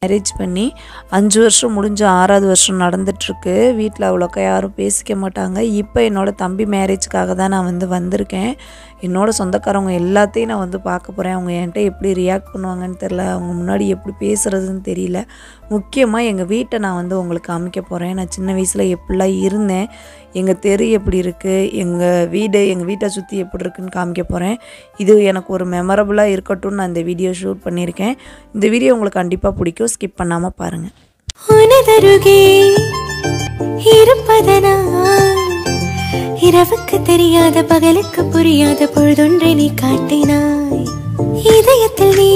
Marriage பண்ணி அஞ்சு வருஷம் முடிஞ்சு ஆறாவது வருஷம் நடந்துட்டுருக்கு வீட்டில் அவ்வளோக்கா யாரும் பேசிக்க மாட்டாங்க இப்போ என்னோடய தம்பி மேரேஜ்க்காக தான் நான் வந்து வந்திருக்கேன் என்னோட சொந்தக்காரவங்க எல்லாத்தையும் நான் வந்து பார்க்க போகிறேன் அவங்க என்கிட்ட எப்படி ரியாக்ட் பண்ணுவாங்கன்னு தெரில அவங்க முன்னாடி எப்படி பேசுகிறதுன்னு தெரியல முக்கியமாக எங்கள் வீட்டை நான் வந்து உங்களுக்கு அமைக்க போகிறேன் நான் சின்ன வயசில் எப்படிலாம் இருந்தேன் எங்கள் தெரு எப்படி இருக்குது எங்கள் வீடு எங்கள் வீட்டை சுற்றி எப்படி இருக்குன்னு காமிக்க போகிறேன் இது எனக்கு ஒரு மெமரபுளாக இருக்கட்டும்னு நான் இந்த வீடியோ ஷூட் பண்ணியிருக்கேன் இந்த வீடியோ உங்களுக்கு கண்டிப்பாக பிடிக்கும் ஸ்கிப் பண்ணாமல் பாருங்கள் உனதருகே இருப்பதனால் இரவுக்கு தெரியாத பகலுக்கு புரியாத பொழுதொன்றை நீ காட்டினாய் இதயத்தில் நீ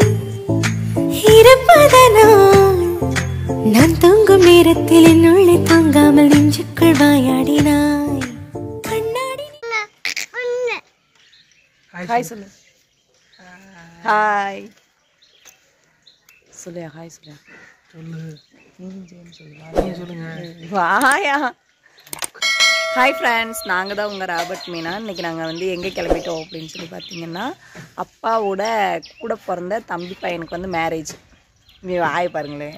இருப்பதனால் நான் தூங்கும் நேரத்தில் என்னுள்ளே தூங்காமல் நெஞ்சுக்குள் வாயாடினாய் கண்ணாடி ஹாய் சொல்லு ஹாய் சொல்லு ஹாய் சொல்லு வாயா ஹாய் ஃப்ரெண்ட்ஸ் நாங்கள் தான் உங்கள் ராபர்ட் மீனா இன்றைக்கி நாங்கள் வந்து எங்கே கிளம்பிட்டோம் அப்படின்னு சொல்லி பார்த்தீங்கன்னா அப்பாவோட கூட பிறந்த தம்பி பையனுக்கு வந்து மேரேஜ் நீ வாய் பாருங்களேன்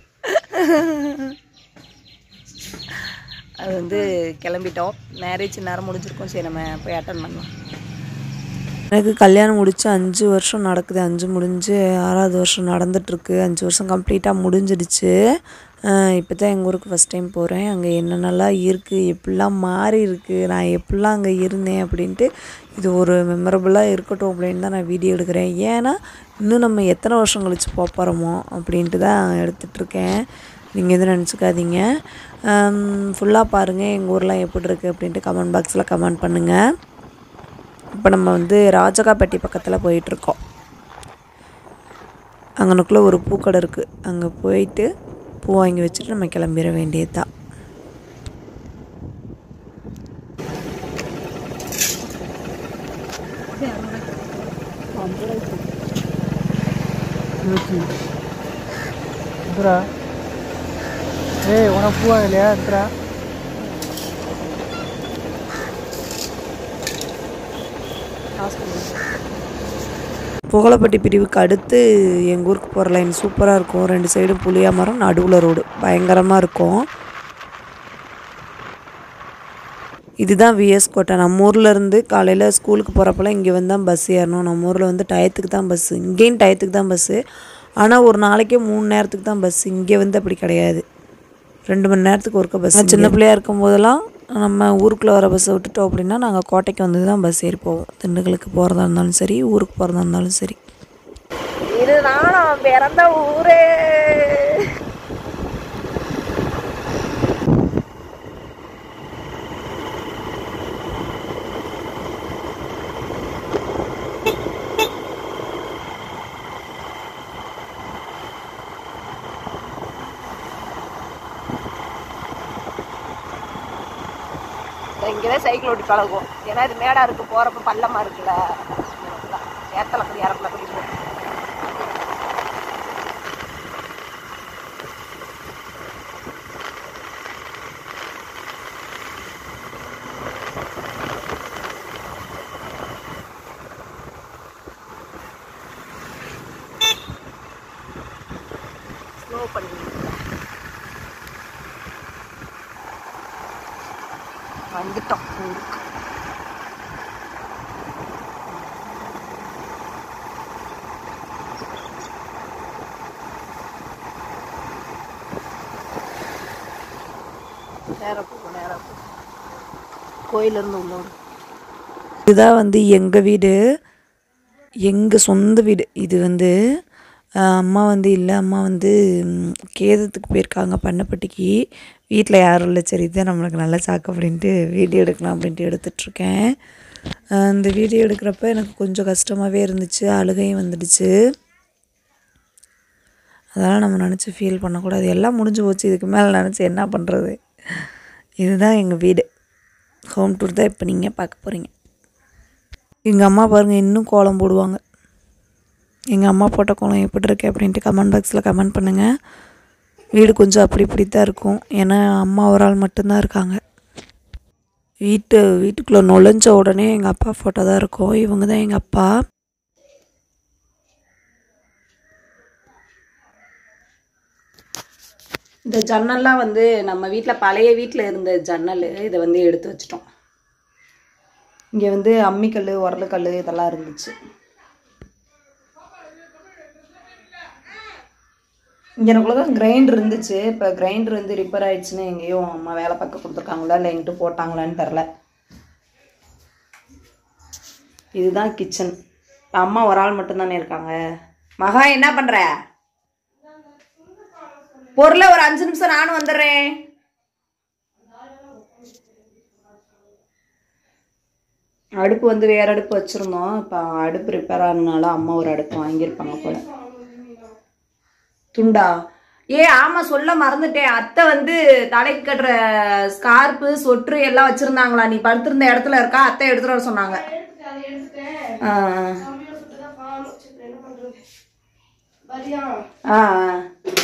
அது வந்து கிளம்பிட்டோம் மேரேஜ் நேரம் முடிஞ்சிருக்கோம் சரி நம்ம போய் அட்டன் பண்ணலாம் எனக்கு கல்யாணம் முடிச்சு அஞ்சு வருஷம் நடக்குது அஞ்சு முடிஞ்சு ஆறாவது வருஷம் நடந்துட்டுருக்கு அஞ்சு வருஷம் கம்ப்ளீட்டாக முடிஞ்சிடுச்சு இப்போ தான் எங்கள் ஊருக்கு ஃபஸ்ட் டைம் போகிறேன் அங்கே என்னென்னலாம் இருக்குது எப்படிலாம் மாறி இருக்குது நான் எப்படிலாம் அங்கே இருந்தேன் அப்படின்ட்டு இது ஒரு மெமரபுளாக இருக்கட்டும் அப்படின்னு தான் நான் வீடியோ எடுக்கிறேன் ஏன்னா இன்னும் நம்ம எத்தனை வருஷம் கழிச்சு போக போகிறோமோ அப்படின்ட்டு தான் எடுத்துகிட்ருக்கேன் நீங்கள் எதுவும் நினச்சிக்காதீங்க ஃபுல்லாக பாருங்கள் எங்கள் ஊர்லாம் எப்படி இருக்குது அப்படின்ட்டு கமெண்ட் பாக்ஸில் கமெண்ட் பண்ணுங்கள் இப்போ நம்ம வந்து ராஜகாப்பட்டி பக்கத்தில் போயிட்டுருக்கோம் அங்கனுக்குள்ளே ஒரு பூக்கடை இருக்குது அங்கே போயிட்டு பூ வாங்கி வச்சுட்டு நம்ம கிளம்பிட வேண்டியது தான் ಇದ್ರ ಏ ಒಣ ಪೂ ಆಗಲಿ ಹತ್ರ புகழப்பட்டி பிரிவுக்கு அடுத்து எங்கள் ஊருக்கு போகிற லைன் சூப்பராக இருக்கும் ரெண்டு சைடும் புளியா மரம் நடுவில் ரோடு பயங்கரமாக இருக்கும் இதுதான் விஎஸ் கோட்டை நம்ம ஊரில் இருந்து காலையில் ஸ்கூலுக்கு போகிறப்பெல்லாம் இங்கே வந்து தான் பஸ் ஏறணும் நம்ம ஊரில் வந்து டயத்துக்கு தான் பஸ்ஸு இங்கேயும் டயத்துக்கு தான் பஸ்ஸு ஆனால் ஒரு நாளைக்கே மூணு நேரத்துக்கு தான் பஸ் இங்கே வந்து அப்படி கிடையாது ரெண்டு மணி நேரத்துக்கு ஒருக்க பஸ் சின்ன பிள்ளையா இருக்கும் போதெல்லாம் நம்ம ஊருக்குள்ளே வர பஸ்ஸை விட்டுட்டோம் அப்படின்னா நாங்கள் கோட்டைக்கு வந்து தான் பஸ் ஏறி போவோம் திண்டுக்கலுக்கு போகிறதா இருந்தாலும் சரி ஊருக்கு போகிறதா இருந்தாலும் சரி இதுதான் நான் பிறந்த ஊரே இங்கே தான் சைக்கிள் ஓட்டி பழகுவோம் ஏன்னா இது மேடாக இருக்குது போகிறப்ப பள்ளமாக இருக்குல்ல ஏத்தலை அப்படி இறக்கல அப்படி ஸ்லோ பண்ணி வந்துட்டோம் ஊருக்கு நேராக போகும் நேராக போகும் கோயிலேருந்து உள்ள விடு. இதுதான் வந்து எங்கள் வீடு எங்கள் சொந்த வீடு இது வந்து ஆஹ், அம்மா வந்து இல்லை அம்மா வந்து ம், கேதத்துக்கு போயிருக்காங்க பண்ணப்பட்டிக்கு வீட்டில் யாரும் இல்லை சரி இதுதான் நம்மளுக்கு நல்ல சாக்கு அப்படின்ட்டு வீடியோ எடுக்கலாம் அப்படின்ட்டு எடுத்துட்ருக்கேன் இந்த வீடியோ எடுக்கிறப்ப எனக்கு கொஞ்சம் கஷ்டமாகவே இருந்துச்சு அழுகையும் வந்துடுச்சு அதெல்லாம் நம்ம நினச்சி ஃபீல் பண்ணக்கூடாது எல்லாம் முடிஞ்சு போச்சு இதுக்கு மேலே நினச்சி என்ன பண்ணுறது இதுதான் எங்கள் வீடு ஹோம் டூர் தான் இப்போ நீங்கள் பார்க்க போகிறீங்க எங்கள் அம்மா பாருங்கள் இன்னும் கோலம் போடுவாங்க எங்கள் அம்மா போட்ட கோலம் எப்படி இருக்கு அப்படின்ட்டு கமெண்ட் பாக்ஸில் கமெண்ட் பண்ணுங்கள் வீடு கொஞ்சம் அப்படி இப்படி தான் இருக்கும் ஏன்னா அம்மா ஒரு ஆள் மட்டும்தான் இருக்காங்க வீட்டு வீட்டுக்குள்ளே நுழைஞ்ச உடனே எங்கள் அப்பா ஃபோட்டோ தான் இருக்கும் இவங்க தான் எங்கள் அப்பா இந்த ஜன்னல்லாம் வந்து நம்ம வீட்டில் பழைய வீட்டில் இருந்த ஜன்னல் இதை வந்து எடுத்து வச்சிட்டோம் இங்கே வந்து அம்மிக்கல் உரலுக்கல் இதெல்லாம் இருந்துச்சு இங்கே எனக்குள்ள கிரைண்டர் இருந்துச்சு இப்போ கிரைண்டர் வந்து ரிப்பேர் ஆயிடுச்சுன்னு எங்கேயும் அம்மா வேலை பார்க்க கொடுத்துருக்காங்களா இல்லை எங்கிட்ட போட்டாங்களான்னு தெரில இதுதான் கிச்சன் அம்மா ஒரு ஆள் மட்டும்தானே இருக்காங்க மகா என்ன பண்ற பொருளை ஒரு அஞ்சு நிமிஷம் நானும் வந்துடுறேன் அடுப்பு வந்து வேற அடுப்பு வச்சிருந்தோம் இப்போ அடுப்பு ரிப்பேர் ஆனதுனால அம்மா ஒரு அடுப்பு வாங்கியிருப்பாங்க போல துண்டா ஏ ஆமா சொல்ல மறந்துட்டேன் அத்தை வந்து தலைக்கு கட்டுற ஸ்கார்ப்பு சொட்ரு எல்லாம் வச்சிருந்தாங்களா நீ படுத்திருந்த இடத்துல இருக்கா அத்தை எடுத்துட்டு வர சொன்னாங்க ஆ, ஆ. ஆ, ஆ.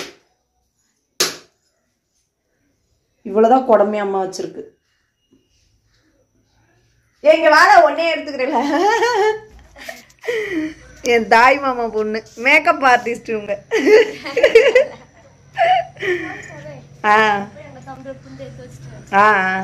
இவ்வளவுதான் குடமே அம்மா வச்சிருக்கு எங்க வாழ ஒன்னே எடுத்துக்கிறேன்ல என் தாய் மாமா பொண்ணு மேக்கப் ஆர்டிஸ்ட் இவங்க ஆ ஆ ஆ.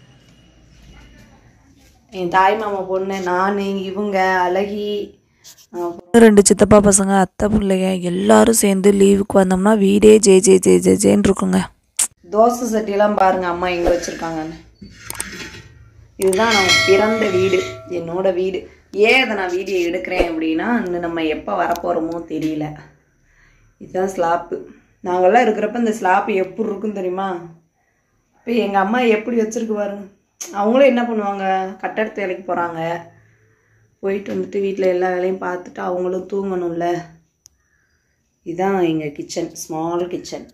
என் தாய் மாமா பொண்ணு நான் இவங்க அழகி ரெண்டு சித்தப்பா பசங்க அத்தை பிள்ளைங்க எல்லாரும் சேர்ந்து லீவுக்கு வந்தோம்னா வீடே ஜே ஜே ஜே ஜே ஜேன்னு இருக்குங்க தோசை சட்டியெல்லாம் பாருங்க அம்மா எங்க வச்சிருக்காங்கன்னு இதுதான் நான் பிறந்த வீடு என்னோட வீடு ஏன் இதை நான் வீடியோ எடுக்கிறேன் அப்படின்னா இன்னும் நம்ம எப்போ வரப்போகிறோமோ தெரியல இதுதான் ஸ்லாப்பு நாங்கள்லாம் இருக்கிறப்ப இந்த ஸ்லாப்பு எப்படி இருக்கும் தெரியுமா இப்போ எங்கள் அம்மா எப்படி வச்சிருக்கு பாருங்க அவங்களும் என்ன பண்ணுவாங்க கட்டடத்து வேலைக்கு போகிறாங்க போயிட்டு வந்துட்டு வீட்டில் எல்லா வேலையும் பார்த்துட்டு அவங்களும் தூங்கணும்ல இதுதான் எங்கள் கிச்சன் ஸ்மால் கிச்சன்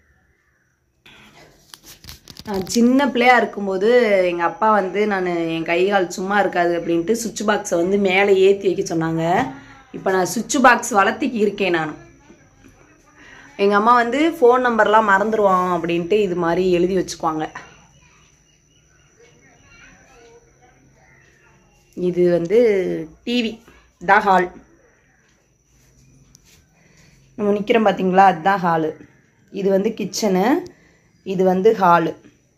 நான் சின்ன பிள்ளையா இருக்கும்போது எங்கள் அப்பா வந்து நான் என் கை கால் சும்மா இருக்காது அப்படின்ட்டு சுவிட்ச் பாக்ஸை வந்து மேலே ஏற்றி வைக்க சொன்னாங்க இப்போ நான் சுவிட்ச் பாக்ஸ் வளர்த்திக்கு இருக்கேன் நான் எங்கள் அம்மா வந்து ஃபோன் நம்பர்லாம் மறந்துடுவோம் அப்படின்ட்டு இது மாதிரி எழுதி வச்சுக்குவாங்க இது வந்து டிவி தான் ஹால் நம்ம நிற்கிறோம் பார்த்தீங்களா அதுதான் ஹாலு இது வந்து கிச்சனு இது வந்து ஹாலு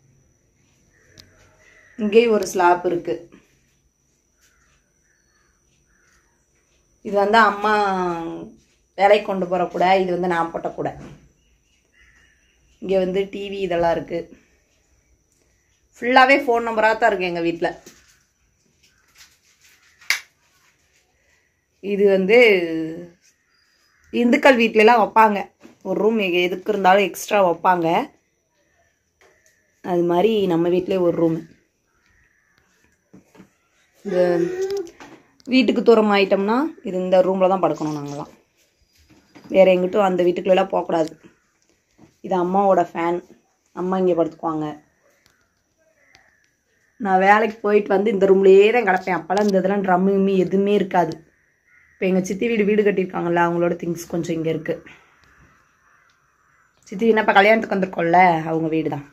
இங்கேயும் ஒரு ஸ்லாப் இருக்கு இது வந்து அம்மா வேலைக்கு கொண்டு போகிற கூட இது வந்து நான் போட்ட கூட இங்கே வந்து டிவி இதெல்லாம் இருக்கு ஃபுல்லாகவே ஃபோன் நம்பராக தான் இருக்கு எங்கள் வீட்டில் இது வந்து இந்துக்கள் வீட்லலாம் வைப்பாங்க ஒரு ரூம் எதுக்கு இருந்தாலும் எக்ஸ்ட்ரா வைப்பாங்க அது மாதிரி நம்ம வீட்டிலே ஒரு ரூம் இந்த வீட்டுக்கு தூரம் ஆயிட்டோம்னா இது இந்த ரூமில் தான் படுக்கணும் நாங்களாம் வேறு எங்கிட்டும் அந்த வீட்டுக்குள்ளெல்லாம் போகக்கூடாது இது அம்மாவோட ஃபேன் அம்மா இங்கே படுத்துக்குவாங்க நான் வேலைக்கு போயிட்டு வந்து இந்த ரூம்லேயே தான் கிடப்பேன் அப்போல்லாம் இந்த இதெல்லாம் ட்ரம்மு கிம்மி எதுவுமே இருக்காது இப்போ எங்கள் சித்தி வீடு வீடு கட்டியிருக்காங்கல்ல அவங்களோட திங்ஸ் கொஞ்சம் இங்கே இருக்குது சித்தி என்னப்பா கல்யாணத்துக்கு வந்திருக்கோம்ல அவங்க வீடு தான்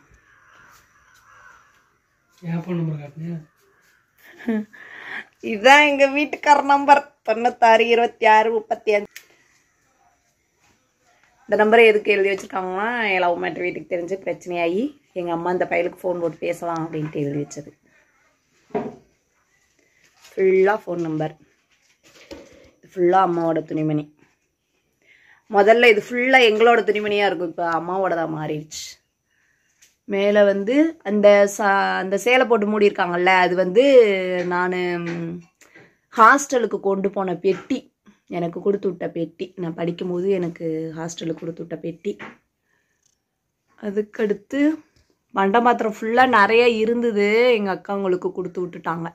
என் ஃபோன் நம்பர் காட்டுங்க இதுதான் எங்க வீட்டுக்கார நம்பர் தொண்ணூத்தாறு இருபத்தி ஆறு முப்பத்தி அஞ்சு இந்த நம்பரை எதுக்கு எழுதி வச்சிருக்காங்கன்னா என் லவ் மேட்ரு வீட்டுக்கு தெரிஞ்சு பிரச்சனையாகி எங்க அம்மா இந்த பையலுக்கு ஃபோன் போட்டு பேசலாம் அப்படின்ட்டு எழுதி வச்சது ஃபுல்லாக ஃபோன் நம்பர் ஃபுல்லாக அம்மாவோட துணிமணி முதல்ல இது ஃபுல்லாக எங்களோட துணிமணியாக இருக்கும் இப்போ அம்மாவோட தான் மாறிடுச்சு மேலே வந்து அந்த சா அந்த சேலை போட்டு மூடியிருக்காங்கல்ல அது வந்து நான் ஹாஸ்டலுக்கு கொண்டு போன பெட்டி எனக்கு கொடுத்து விட்ட பெட்டி நான் படிக்கும்போது எனக்கு ஹாஸ்டலுக்கு கொடுத்து விட்ட பெட்டி அதுக்கடுத்து மண்டை பாத்திரம் ஃபுல்லாக நிறைய இருந்தது எங்கள் அக்காங்களுக்கு கொடுத்து விட்டுட்டாங்க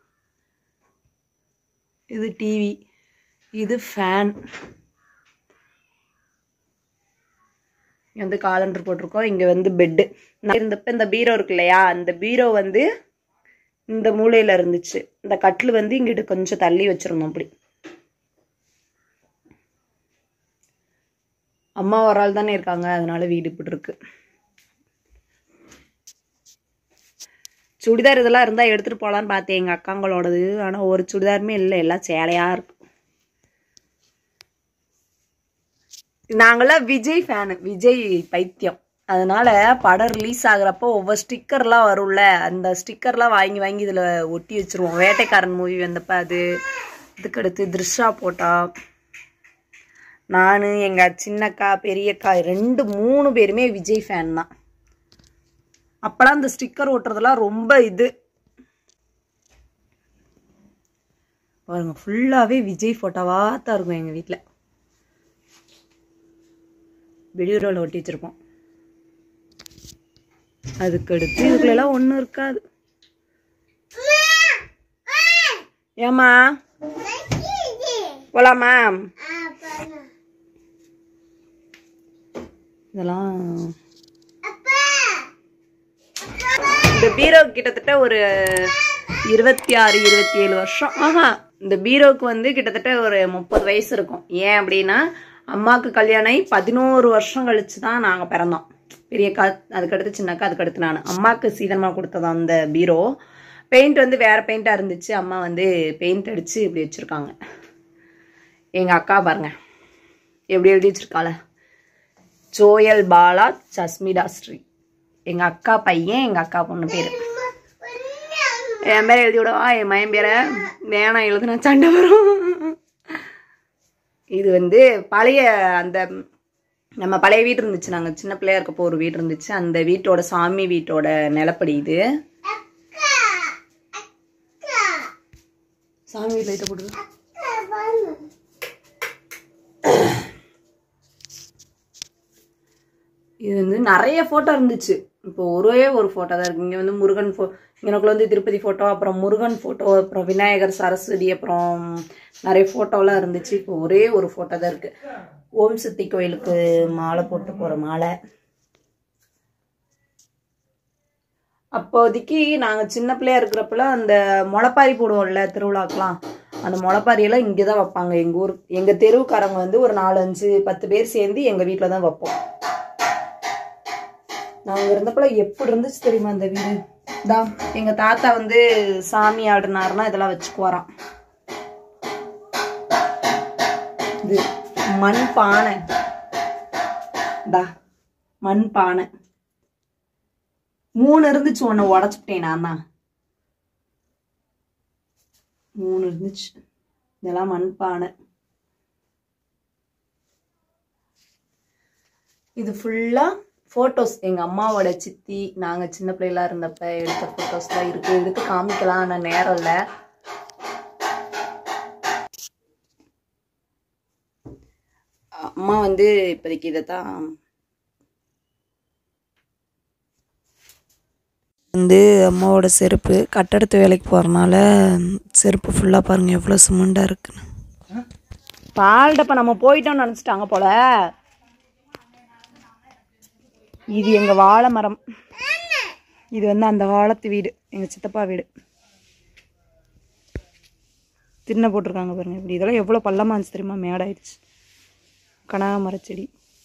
இது டிவி இது ஃபேன் இங்க வந்து காலண்டர் போட்டிருக்கோம் இங்கே வந்து பெட்டு நான் இருந்தப்ப இந்த பீரோ இருக்கு இல்லையா அந்த பீரோ வந்து இந்த மூலையில் இருந்துச்சு இந்த கட்டில் வந்து இங்கிட்டு கொஞ்சம் தள்ளி வச்சிருந்தோம் அப்படி அம்மா ஒரு ஆள் தானே இருக்காங்க அதனால வீடு இப்படி இருக்கு சுடிதார் இதெல்லாம் இருந்தால் எடுத்துகிட்டு போகலான்னு பார்த்தேன் எங்கள் அக்காங்களோடது ஆனால் ஒரு சுடிதாருமே இல்லை எல்லாம் சேலையாக இருக்கு நாங்களாம் விஜய் ஃபேனு விஜய் பைத்தியம் அதனால படம் ரிலீஸ் ஆகுறப்போ ஒவ்வொரு ஸ்டிக்கர்லாம் வரும்ல அந்த ஸ்டிக்கர்லாம் வாங்கி வாங்கி இதில் ஒட்டி வச்சிருவோம் வேட்டைக்காரன் மூவி வந்தப்ப அது இதுக்கடுத்து திருஷா போட்டா நான் எங்கள் சின்னக்கா பெரியக்கா ரெண்டு மூணு பேருமே விஜய் ஃபேன் தான் அப்போலாம் இந்த ஸ்டிக்கர் ஒட்டுறதெல்லாம் ரொம்ப இது பாருங்க ஃபுல்லாகவே விஜய் ஃபோட்டோவாக தான் இருக்கும் எங்கள் வீட்டில் வெளியூரில் ஒட்டி வச்சுருப்போம் அதுக்கடுத்து இதுக்குள்ளெல்லாம் ஒன்றும் இருக்காது ஏம்மா போலாமா இதெல்லாம் இந்த பீரோ கிட்டத்தட்ட ஒரு இருபத்தி ஆறு இருபத்தி ஏழு வருஷம் ஆஹா இந்த பீரோவுக்கு வந்து கிட்டத்தட்ட ஒரு முப்பது வயசு இருக்கும் ஏன் அப்படின்னா அம்மாவுக்கு கல்யாணம் ஆகி பதினோரு வருஷம் கழிச்சு தான் நாங்கள் பிறந்தோம் பெரியக்கா அதுக்கடுத்து சின்னக்கா அதுக்கடுத்து நான் அம்மாவுக்கு சீதனமாக கொடுத்தது அந்த பீரோ பெயிண்ட் வந்து வேற பெயிண்டாக இருந்துச்சு அம்மா வந்து பெயிண்ட் அடித்து இப்படி வச்சுருக்காங்க எங்கள் அக்கா பாருங்க எப்படி எழுதி வச்சிருக்காள ஜோயல் பாலா சஸ்மிடா ஸ்ரீ எங்கள் அக்கா பையன் எங்கள் அக்கா பொண்ணு பேர் என் பேரை எழுதி விடவா என் மயன் பேரை வேணாம் எழுதுனா சண்டை வரும் இது வந்து பழைய அந்த நம்ம பழைய வீடு இருந்துச்சு நாங்கள் சின்ன பிள்ளையா இருக்கப்போ ஒரு வீடு இருந்துச்சு அந்த வீட்டோட சாமி வீட்டோட நிலப்படி இது சாமி வீட்டில் லைட்டை போட்டு இது வந்து நிறைய ஃபோட்டோ இருந்துச்சு இப்போ ஒரே ஒரு ஃபோட்டோ தான் இருக்கு இங்கே வந்து முருகன் ஃபோ இங்கனக்குள்ள வந்து திருப்பதி ஃபோட்டோ அப்புறம் முருகன் ஃபோட்டோ அப்புறம் விநாயகர் சரஸ்வதி அப்புறம் நிறைய ஃபோட்டோலாம் இருந்துச்சு இப்போ ஒரே ஒரு ஃபோட்டோ தான் இருக்கு ஓம் சக்தி கோயிலுக்கு மாலை போட்டு போகிற மாலை அப்போதைக்கு நாங்கள் சின்ன பிள்ளையா இருக்கிறப்பெல்லாம் அந்த முளைப்பாரி போடுவோம்ல திருவிழாக்கெலாம் அந்த முளைப்பாரியெல்லாம் இங்கே தான் வைப்பாங்க எங்கள் ஊர் எங்கள் தெருவுக்காரங்க வந்து ஒரு நாலு அஞ்சு பத்து பேர் சேர்ந்து எங்கள் வீட்டில் தான் வைப்போம் நாங்கள் இருந்தப்பல எப்படி இருந்துச்சு தெரியுமா அந்த வீடு தான் எங்கள் தாத்தா வந்து சாமி ஆடுனாருன்னா இதெல்லாம் வச்சுக்குவாராம் இது மண் பானை தா மண் பானை மூணு இருந்துச்சு ஒன்று உடச்சுட்டேன் நான் தான் மூணு இருந்துச்சு இதெல்லாம் மண் பானை இது ஃபுல்லாக ஃபோட்டோஸ் எங்கள் அம்மாவோட சித்தி நாங்கள் சின்ன பிள்ளைகளா இருந்தப்ப எடுத்த ஃபோட்டோஸ் தான் இருக்குது எடுத்து காமிக்கலாம் ஆனால் நேரம் இல்லை அம்மா வந்து இப்போதைக்கு இதை தான் வந்து அம்மாவோட செருப்பு கட்டடத்து வேலைக்கு போகிறனால செருப்பு ஃபுல்லாக பாருங்கள் எவ்வளோ சிமெண்டாக இருக்குன்னு பால் டப்பா நம்ம போயிட்டோம்னு நினச்சிட்டாங்க போல இது எங்கள் வாழை மரம் இது வந்து அந்த வாழத்து வீடு எங்கள் சித்தப்பா வீடு திண்ணை போட்டிருக்காங்க பாருங்க இப்படி இதெல்லாம் எவ்வளோ பள்ளமாக இருந்துச்சு தெரியுமா மேடாயிடுச்சு கனகாமரச் செடி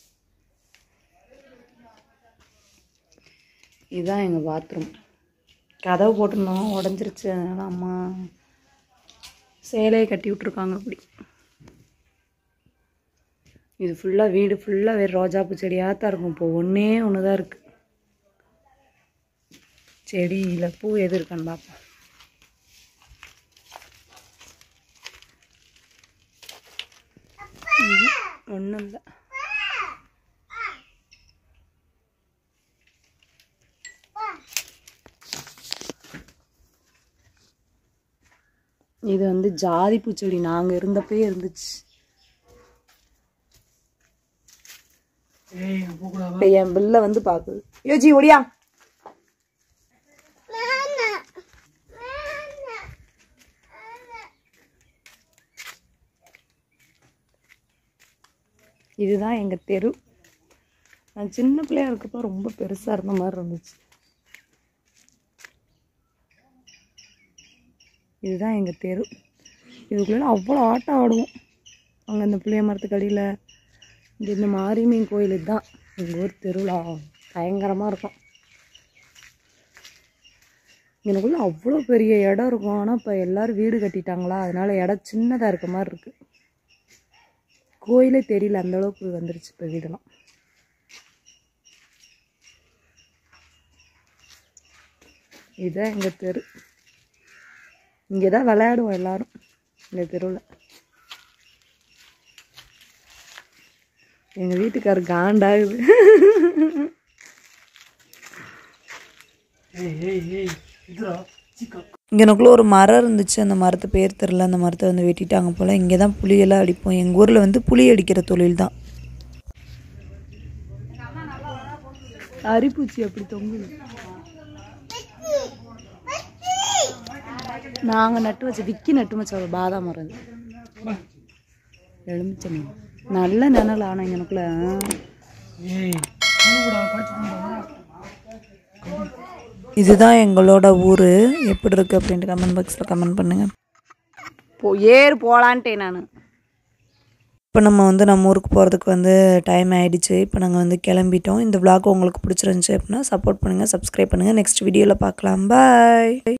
இதுதான் எங்கள் பாத்ரூம் கதவு போட்டிருந்தோம் உடஞ்சிருச்சு அதனால அம்மா சேலையை கட்டி விட்ருக்காங்க அப்படி இது ஃபுல்லாக வீடு ஃபுல்லாக வேறு ரோஜாப்பூ செடியாக தான் இருக்கும் இப்போ ஒன்றே ஒன்று தான் இருக்குது செடியில் பூ எது இருக்கான்னு பார்ப்போம் ஒன்றும் இல்லை இது வந்து ஜாதி பூச்செடி நாங்கள் இருந்தப்பே இருந்துச்சு ஏய் போகக்கூடாது இப்போ என் பிள்ளை வந்து பார்க்குது யோஜி ஒடியா இதுதான் எங்கள் தெரு நான் சின்ன பிள்ளையா இருக்கப்போ ரொம்ப பெருசாக இருந்த மாதிரி இருந்துச்சு இதுதான் எங்கள் தெரு இதுக்குள்ளே அவ்வளோ ஆட்டம் ஆடுவோம் அங்கே அந்த புளிய மரத்துக்கு அடியில் இங்கே இந்த மாரியம்மன் கோயில் இதுதான் எங்கள் ஊர் திருவிழா பயங்கரமாக இருக்கும் எனக்குள்ள அவ்வளோ பெரிய இடம் இருக்கும் ஆனால் இப்போ எல்லோரும் வீடு கட்டிட்டாங்களா அதனால இடம் சின்னதாக இருக்க மாதிரி இருக்குது கோயிலே தெரியல அந்த அளவுக்கு வந்துருச்சு இப்போ வீடெல்லாம் இதுதான் எங்கள் தெரு இங்கே தான் விளையாடுவோம் எல்லாரும் இந்த தெருவில் எங்கள் வீட்டுக்காரர் காண்டாகுது ஏய் ஏய் ஏய் இதுடா சீக்கா இங்கனக்குள்ளே ஒரு மரம் இருந்துச்சு அந்த மரத்தை பேர் தெரில அந்த மரத்தை வந்து வெட்டிட்டாங்க போல் இங்கே தான் புளியெல்லாம் அடிப்போம் எங்கள் ஊரில் வந்து புளி அடிக்கிற தொழில் தான் அரிப்பூச்சி அப்படி தொங்குது நாங்கள் நட்டு வச்ச விக்கி நட்டு வச்ச ஒரு பாதாம் மரம் இது எலுமிச்சம் நல்ல நிழல் ஆனால் இங்கனக்குள்ள ஏய் கூட படிச்சு போடா இதுதான் எங்களோட ஊர் எப்படி இருக்குது அப்படின்ட்டு கமெண்ட் பாக்ஸில் கமெண்ட் பண்ணுங்கள் போ ஏறு போகலான்ட்டேன் நான் இப்போ நம்ம வந்து நம்ம ஊருக்கு போகிறதுக்கு வந்து டைம் ஆயிடுச்சு இப்போ நாங்கள் வந்து கிளம்பிட்டோம் இந்த vlog உங்களுக்கு பிடிச்சிருந்துச்சி அப்படின்னா சப்போர்ட் பண்ணுங்கள் சப்ஸ்கிரைப் பண்ணுங்கள் நெக்ஸ்ட் வீடியோவில் பார்க்கலாம் பாய்